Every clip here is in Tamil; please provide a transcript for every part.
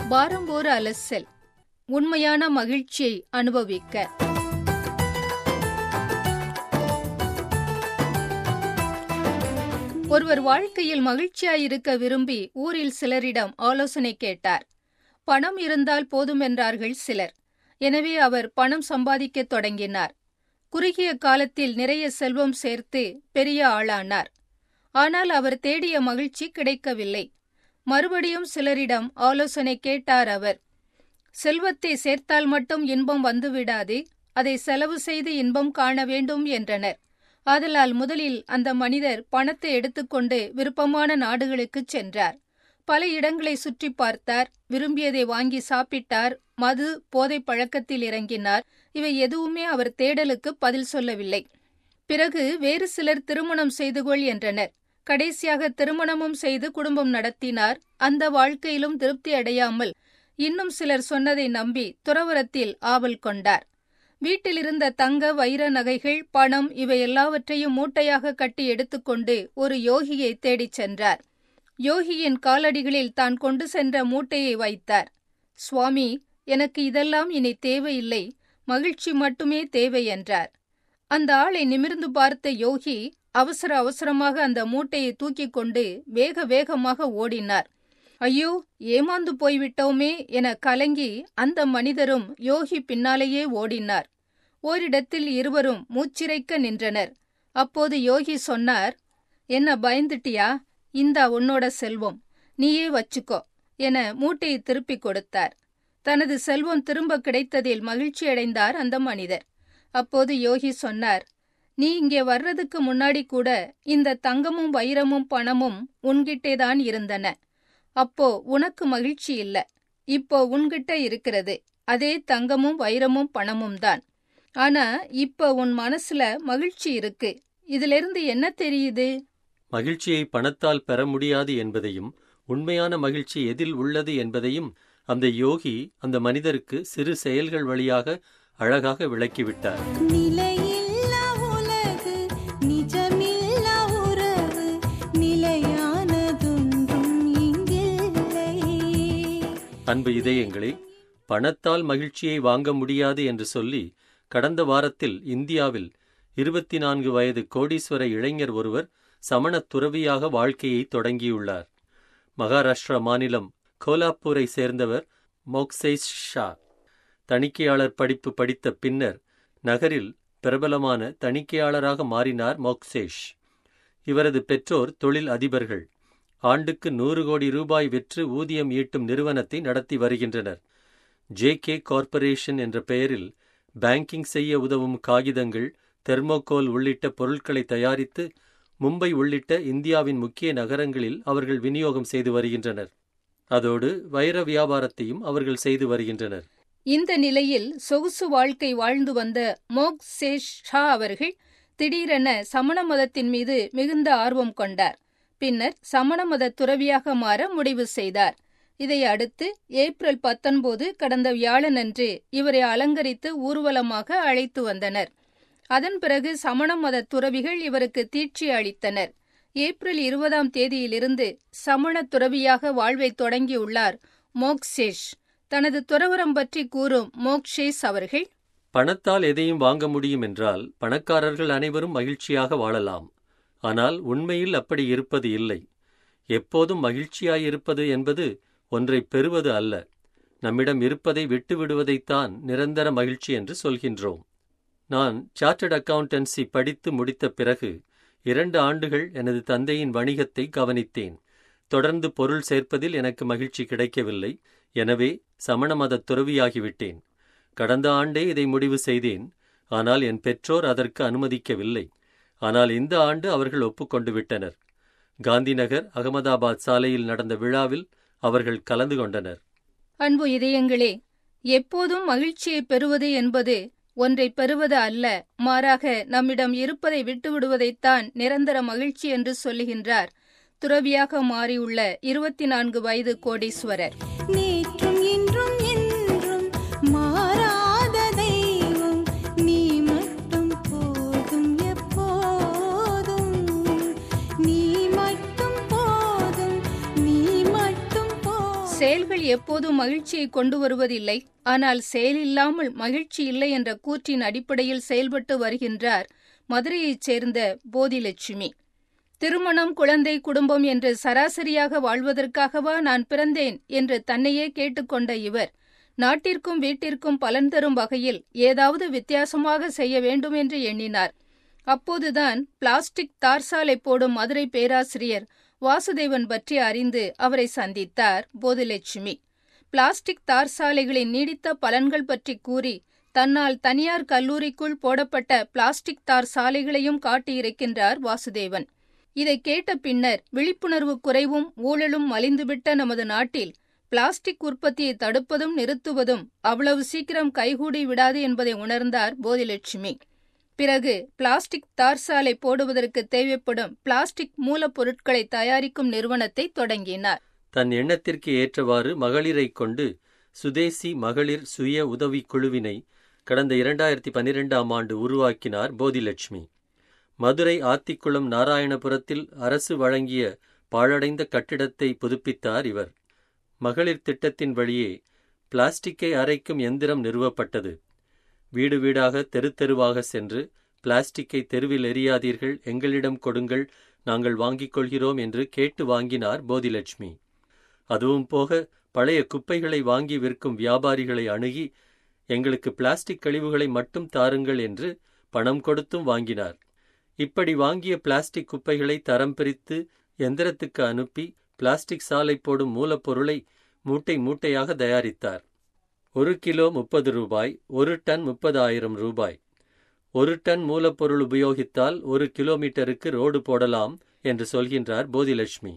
வாரம் ஒரு அலசல் உண்மையான மகிழ்ச்சியை அனுபவிக்க ஒருவர் வாழ்க்கையில் மகிழ்ச்சியாயிருக்க விரும்பி ஊரில் சிலரிடம் ஆலோசனை கேட்டார் பணம் இருந்தால் போதுமென்றார்கள் சிலர் எனவே அவர் பணம் சம்பாதிக்கத் தொடங்கினார் குறுகிய காலத்தில் நிறைய செல்வம் சேர்த்து பெரிய ஆளானார் ஆனால் அவர் தேடிய மகிழ்ச்சி கிடைக்கவில்லை மறுபடியும் சிலரிடம் ஆலோசனை கேட்டார் அவர் செல்வத்தை சேர்த்தால் மட்டும் இன்பம் வந்துவிடாது அதை செலவு செய்து இன்பம் காண வேண்டும் என்றனர் ஆதலால் முதலில் அந்த மனிதர் பணத்தை எடுத்துக்கொண்டு விருப்பமான நாடுகளுக்குச் சென்றார் பல இடங்களை சுற்றி பார்த்தார் விரும்பியதை வாங்கி சாப்பிட்டார் மது போதை பழக்கத்தில் இறங்கினார் இவை எதுவுமே அவர் தேடலுக்கு பதில் சொல்லவில்லை பிறகு வேறு சிலர் திருமணம் செய்து கொள் என்றனர் கடைசியாக திருமணமும் செய்து குடும்பம் நடத்தினார் அந்த வாழ்க்கையிலும் திருப்தி அடையாமல் இன்னும் சிலர் சொன்னதை நம்பி துறவரத்தில் ஆவல் கொண்டார் வீட்டிலிருந்த தங்க வைர நகைகள் பணம் இவை எல்லாவற்றையும் மூட்டையாக கட்டி எடுத்துக்கொண்டு ஒரு யோகியை தேடிச் சென்றார் யோகியின் காலடிகளில் தான் கொண்டு சென்ற மூட்டையை வைத்தார் சுவாமி எனக்கு இதெல்லாம் இனி தேவையில்லை மகிழ்ச்சி மட்டுமே தேவை என்றார் அந்த ஆளை நிமிர்ந்து பார்த்த யோகி அவசர அவசரமாக அந்த மூட்டையை தூக்கிக் கொண்டு வேக வேகமாக ஓடினார் ஐயோ ஏமாந்து போய்விட்டோமே என கலங்கி அந்த மனிதரும் யோகி பின்னாலேயே ஓடினார் ஓரிடத்தில் இருவரும் மூச்சிறைக்க நின்றனர் அப்போது யோகி சொன்னார் என்ன பயந்துட்டியா இந்தா உன்னோட செல்வம் நீயே வச்சுக்கோ என மூட்டையை திருப்பிக் கொடுத்தார் தனது செல்வம் திரும்ப கிடைத்ததில் மகிழ்ச்சியடைந்தார் அந்த மனிதர் அப்போது யோகி சொன்னார் நீ இங்கே வர்றதுக்கு முன்னாடி கூட இந்த தங்கமும் வைரமும் பணமும் உன்கிட்டேதான் இருந்தன அப்போ உனக்கு மகிழ்ச்சி இல்ல இப்போ உன்கிட்ட இருக்கிறது அதே தங்கமும் வைரமும் பணமும் தான் ஆனா இப்ப உன் மனசுல மகிழ்ச்சி இருக்கு இதிலிருந்து என்ன தெரியுது மகிழ்ச்சியை பணத்தால் பெற முடியாது என்பதையும் உண்மையான மகிழ்ச்சி எதில் உள்ளது என்பதையும் அந்த யோகி அந்த மனிதருக்கு சிறு செயல்கள் வழியாக அழகாக விளக்கிவிட்டார் நிலையில்லா உலகு நிஜமில்லா உறவு நிலையானதொன்றும் இங்கில்லை அன்பு இதயங்களே பணத்தால் மகிழ்ச்சியை வாங்க முடியாது என்று சொல்லி கடந்த வாரத்தில் இந்தியாவில் இருபத்தி நான்கு வயது கோடீஸ்வர இளைஞர் ஒருவர் சமணத் துறவியாக வாழ்க்கையை தொடங்கியுள்ளார் மகாராஷ்டிரா மாநிலம் கோலாப்பூரை சேர்ந்தவர் மோக்சைஸ் ஷா தணிக்கையாளர் படிப்பு படித்த பின்னர் நகரில் பிரபலமான தணிக்கையாளராக மாறினார் மோக்சேஷ் இவரது பெற்றோர் தொழில் அதிபர்கள் ஆண்டுக்கு நூறு கோடி ரூபாய் விற்று ஊதியம் ஈட்டும் நிறுவனத்தை நடத்தி வருகின்றனர் ஜே கே கார்ப்பரேஷன் என்ற பெயரில் பேங்கிங் செய்ய உதவும் காகிதங்கள் தெர்மோகோல் உள்ளிட்ட பொருட்களை தயாரித்து மும்பை உள்ளிட்ட இந்தியாவின் முக்கிய நகரங்களில் அவர்கள் விநியோகம் செய்து வருகின்றனர் அதோடு வைர வியாபாரத்தையும் அவர்கள் செய்து வருகின்றனர் இந்த நிலையில் சொகுசு வாழ்க்கை வாழ்ந்து வந்த மோக் சேஷ் ஷா அவர்கள் திடீரென சமண மதத்தின் மீது மிகுந்த ஆர்வம் கொண்டார் பின்னர் சமண மத துறவியாக மாற முடிவு செய்தார் இதை அடுத்து ஏப்ரல் பத்தொன்பது கடந்த வியாழனன்று இவரை அலங்கரித்து ஊர்வலமாக அழைத்து வந்தனர் அதன் பிறகு சமண மத துறவிகள் இவருக்கு தீட்சி அளித்தனர் ஏப்ரல் இருபதாம் தேதியிலிருந்து சமண துறவியாக வாழ்வை தொடங்கியுள்ளார் மோக்ஷேஷ் தனது துறவரம் பற்றி கூறும் மோக்ஷேஷ் அவர்கள் பணத்தால் எதையும் வாங்க முடியும் என்றால் பணக்காரர்கள் அனைவரும் மகிழ்ச்சியாக வாழலாம் ஆனால் உண்மையில் அப்படி இருப்பது இல்லை எப்போதும் மகிழ்ச்சியாயிருப்பது என்பது ஒன்றை பெறுவது அல்ல நம்மிடம் இருப்பதை விட்டுவிடுவதைத்தான் நிரந்தர மகிழ்ச்சி என்று சொல்கின்றோம் நான் சார்ட்டர்ட் அக்கவுண்டன்சி படித்து முடித்த பிறகு இரண்டு ஆண்டுகள் எனது தந்தையின் வணிகத்தை கவனித்தேன் தொடர்ந்து பொருள் சேர்ப்பதில் எனக்கு மகிழ்ச்சி கிடைக்கவில்லை எனவே சமண மத துறவியாகிவிட்டேன் கடந்த ஆண்டே இதை முடிவு செய்தேன் ஆனால் என் பெற்றோர் அதற்கு அனுமதிக்கவில்லை ஆனால் இந்த ஆண்டு அவர்கள் ஒப்புக்கொண்டு விட்டனர் காந்திநகர் அகமதாபாத் சாலையில் நடந்த விழாவில் அவர்கள் கலந்து கொண்டனர் அன்பு இதயங்களே எப்போதும் மகிழ்ச்சியை பெறுவது என்பது ஒன்றை பெறுவது அல்ல மாறாக நம்மிடம் இருப்பதை விட்டுவிடுவதைத்தான் நிரந்தர மகிழ்ச்சி என்று சொல்லுகின்றார் துறவியாக மாறியுள்ள இருபத்தி நான்கு வயது கோடீஸ்வரர் நேற்றும் இன்றும் என்றும் மாறாத தெய்வம் நீ மட்டும் போதும் எப்போதும் நீ மட்டும் போதும் நீ மட்டும் போதும் செயல்கள் எப்போதும் மகிழ்ச்சியை கொண்டு வருவதில்லை ஆனால் செயல் இல்லாமல் மகிழ்ச்சி இல்லை என்ற கூற்றின் அடிப்படையில் செயல்பட்டு வருகின்றார் மதுரையைச் சேர்ந்த போதிலட்சுமி திருமணம் குழந்தை குடும்பம் என்று சராசரியாக வாழ்வதற்காகவா நான் பிறந்தேன் என்று தன்னையே கேட்டுக்கொண்ட இவர் நாட்டிற்கும் வீட்டிற்கும் பலன் தரும் வகையில் ஏதாவது வித்தியாசமாக செய்ய வேண்டும் என்று எண்ணினார் அப்போதுதான் பிளாஸ்டிக் தார்சாலை போடும் மதுரை பேராசிரியர் வாசுதேவன் பற்றி அறிந்து அவரை சந்தித்தார் போதிலட்சுமி பிளாஸ்டிக் தார்சாலைகளின் நீடித்த பலன்கள் பற்றி கூறி தன்னால் தனியார் கல்லூரிக்குள் போடப்பட்ட பிளாஸ்டிக் தார் சாலைகளையும் காட்டியிருக்கின்றார் வாசுதேவன் இதை கேட்ட பின்னர் விழிப்புணர்வு குறைவும் ஊழலும் மலிந்துவிட்ட நமது நாட்டில் பிளாஸ்டிக் உற்பத்தியை தடுப்பதும் நிறுத்துவதும் அவ்வளவு சீக்கிரம் கைகூடி விடாது என்பதை உணர்ந்தார் போதிலட்சுமி பிறகு பிளாஸ்டிக் தார் சாலை போடுவதற்கு தேவைப்படும் பிளாஸ்டிக் மூலப்பொருட்களை தயாரிக்கும் நிறுவனத்தை தொடங்கினார் தன் எண்ணத்திற்கு ஏற்றவாறு மகளிரைக் கொண்டு சுதேசி மகளிர் சுய உதவிக் குழுவினை கடந்த இரண்டாயிரத்தி பன்னிரெண்டாம் ஆண்டு உருவாக்கினார் போதிலட்சுமி மதுரை ஆத்திக்குளம் நாராயணபுரத்தில் அரசு வழங்கிய பாழடைந்த கட்டிடத்தை புதுப்பித்தார் இவர் மகளிர் திட்டத்தின் வழியே பிளாஸ்டிக்கை அரைக்கும் எந்திரம் நிறுவப்பட்டது வீடு வீடாக தெரு தெருவாக சென்று பிளாஸ்டிக்கை தெருவில் எறியாதீர்கள் எங்களிடம் கொடுங்கள் நாங்கள் வாங்கிக் கொள்கிறோம் என்று கேட்டு வாங்கினார் போதிலட்சுமி அதுவும் போக பழைய குப்பைகளை வாங்கி விற்கும் வியாபாரிகளை அணுகி எங்களுக்கு பிளாஸ்டிக் கழிவுகளை மட்டும் தாருங்கள் என்று பணம் கொடுத்தும் வாங்கினார் இப்படி வாங்கிய பிளாஸ்டிக் குப்பைகளை தரம் பிரித்து எந்திரத்துக்கு அனுப்பி பிளாஸ்டிக் சாலை போடும் மூலப்பொருளை மூட்டை மூட்டையாக தயாரித்தார் ஒரு கிலோ முப்பது ரூபாய் ஒரு டன் முப்பதாயிரம் ரூபாய் ஒரு டன் மூலப்பொருள் உபயோகித்தால் ஒரு கிலோமீட்டருக்கு ரோடு போடலாம் என்று சொல்கின்றார் போதிலட்சுமி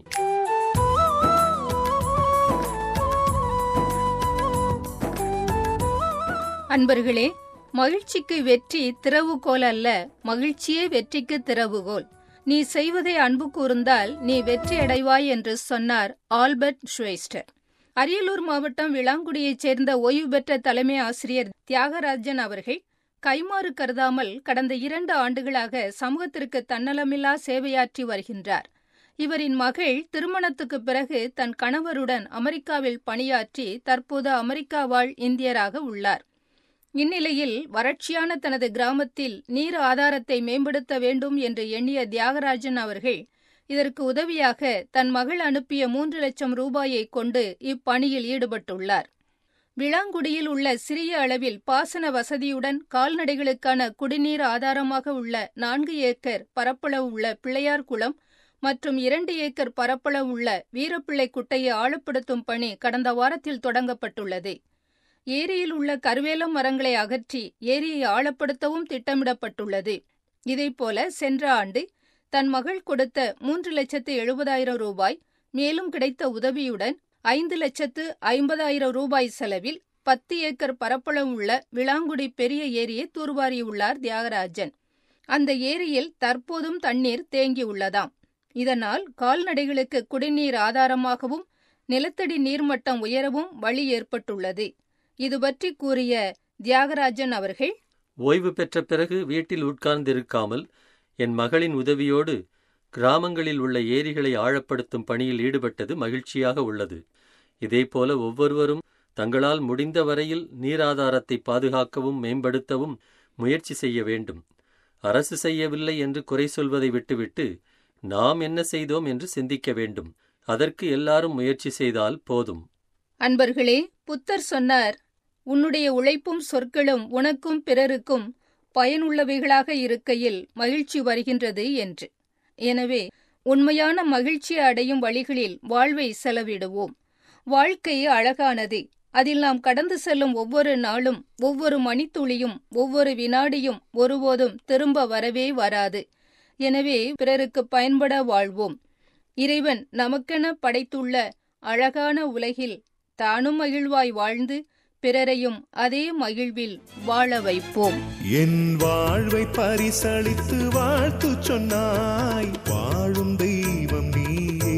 அன்பர்களே மகிழ்ச்சிக்கு வெற்றி திறவுகோல் அல்ல மகிழ்ச்சியே வெற்றிக்கு திறவுகோல் நீ செய்வதை அன்பு கூர்ந்தால் நீ வெற்றி அடைவாய் என்று சொன்னார் ஆல்பர்ட் ஷ்வேஸ்டர் அரியலூர் மாவட்டம் விளாங்குடியைச் சேர்ந்த ஓய்வு பெற்ற தலைமை ஆசிரியர் தியாகராஜன் அவர்கள் கைமாறு கருதாமல் கடந்த இரண்டு ஆண்டுகளாக சமூகத்திற்கு தன்னலமில்லா சேவையாற்றி வருகின்றார் இவரின் மகள் திருமணத்துக்கு பிறகு தன் கணவருடன் அமெரிக்காவில் பணியாற்றி தற்போது அமெரிக்கா வாழ் இந்தியராக உள்ளார் இந்நிலையில் வறட்சியான தனது கிராமத்தில் நீர் ஆதாரத்தை மேம்படுத்த வேண்டும் என்று எண்ணிய தியாகராஜன் அவர்கள் இதற்கு உதவியாக தன் மகள் அனுப்பிய மூன்று லட்சம் ரூபாயை கொண்டு இப்பணியில் ஈடுபட்டுள்ளார் விளாங்குடியில் உள்ள சிறிய அளவில் பாசன வசதியுடன் கால்நடைகளுக்கான குடிநீர் ஆதாரமாக உள்ள நான்கு ஏக்கர் பரப்பளவு உள்ள பிள்ளையார் குளம் மற்றும் இரண்டு ஏக்கர் பரப்பளவு உள்ள வீரப்பிள்ளை குட்டையை ஆழப்படுத்தும் பணி கடந்த வாரத்தில் தொடங்கப்பட்டுள்ளது ஏரியில் உள்ள கருவேலம் மரங்களை அகற்றி ஏரியை ஆழப்படுத்தவும் திட்டமிடப்பட்டுள்ளது இதேபோல சென்ற ஆண்டு தன் மகள் கொடுத்த மூன்று லட்சத்து எழுபதாயிரம் ரூபாய் மேலும் கிடைத்த உதவியுடன் ஐந்து லட்சத்து ஐம்பதாயிரம் ரூபாய் செலவில் பத்து ஏக்கர் பரப்பளவு உள்ள விளாங்குடி பெரிய ஏரியை தூர்வாரியுள்ளார் தியாகராஜன் அந்த ஏரியில் தற்போதும் தண்ணீர் தேங்கியுள்ளதாம் இதனால் கால்நடைகளுக்கு குடிநீர் ஆதாரமாகவும் நிலத்தடி நீர்மட்டம் உயரவும் வழி ஏற்பட்டுள்ளது இது பற்றி கூறிய தியாகராஜன் அவர்கள் ஓய்வு பெற்ற பிறகு வீட்டில் உட்கார்ந்திருக்காமல் என் மகளின் உதவியோடு கிராமங்களில் உள்ள ஏரிகளை ஆழப்படுத்தும் பணியில் ஈடுபட்டது மகிழ்ச்சியாக உள்ளது இதேபோல ஒவ்வொருவரும் தங்களால் முடிந்த வரையில் நீராதாரத்தை பாதுகாக்கவும் மேம்படுத்தவும் முயற்சி செய்ய வேண்டும் அரசு செய்யவில்லை என்று குறை சொல்வதை விட்டுவிட்டு நாம் என்ன செய்தோம் என்று சிந்திக்க வேண்டும் அதற்கு எல்லாரும் முயற்சி செய்தால் போதும் அன்பர்களே புத்தர் சொன்னார் உன்னுடைய உழைப்பும் சொற்களும் உனக்கும் பிறருக்கும் பயனுள்ளவைகளாக இருக்கையில் மகிழ்ச்சி வருகின்றது என்று எனவே உண்மையான மகிழ்ச்சி அடையும் வழிகளில் வாழ்வை செலவிடுவோம் வாழ்க்கை அழகானது அதில் நாம் கடந்து செல்லும் ஒவ்வொரு நாளும் ஒவ்வொரு மணித்துளியும் ஒவ்வொரு வினாடியும் ஒருபோதும் திரும்ப வரவே வராது எனவே பிறருக்கு பயன்பட வாழ்வோம் இறைவன் நமக்கென படைத்துள்ள அழகான உலகில் தானும் மகிழ்வாய் வாழ்ந்து பிறரையும் அதே மகிழ்வில் வாழ வைப்போம் என் வாழ்வை பரிசளித்து வாழ்த்து சொன்னாய் வாழும் தெய்வம் நீயே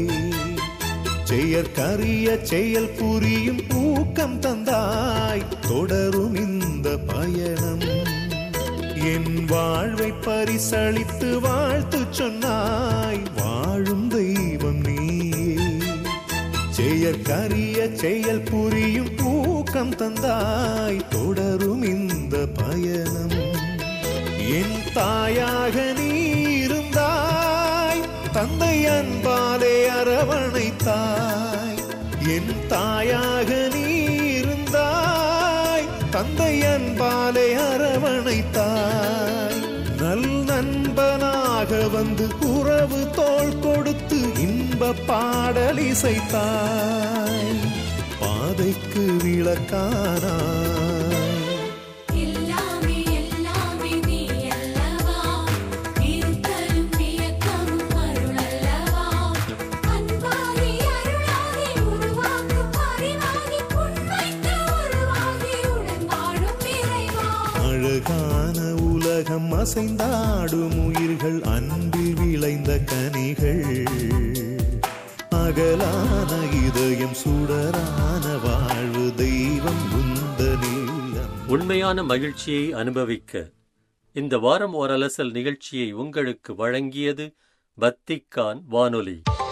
செயற்கரிய செயல் புரியும் ஊக்கம் தந்தாய் தொடரும் இந்த பயணம் என் வாழ்வை பரிசளித்து வாழ்த்து சொன்னாய் வாழும் தெய்வம் நீயே வியர்க்கரிய செயல் புரியும் ஊக்கம் தந்தாய் தொடரும் இந்த பயணம் என் தாயாக நீ இருந்தாய் தந்தை அன்பாலே அரவணைத்தாய் என் தாயாக நீ இருந்தாய் தந்தை அன்பாலே அரவணைத்தாய் நல் நண்பனாக வந்து உறவு தோள் கொடுத்து இன்ப பாடல் இசைத்தாய் பாதைக்கு விளக்கானாய் எல்லாமே எல்லாமே நீ அல்லவா இருத்தலும் வியக்கமும் அருளல்லவா அன்பாகி அருளாகி உருவாக்கும் அறிவாகி உண்மைக்கு உருவாகி உடன் வாழும் இறைவா அழகான உலகம் அசைந்தாடும் உயிர்கள் அன்பில் விளைந்த கனிகள் அகலான இதயம் சுடரான வாழ்வு தெய்வம் உந்தனில் உண்மையான மகிழ்ச்சியை அனுபவிக்க இந்த வாரம் ஓர் அலசல் நிகழ்ச்சியை உங்களுக்கு வழங்கியது வத்திக்கான் வானொலி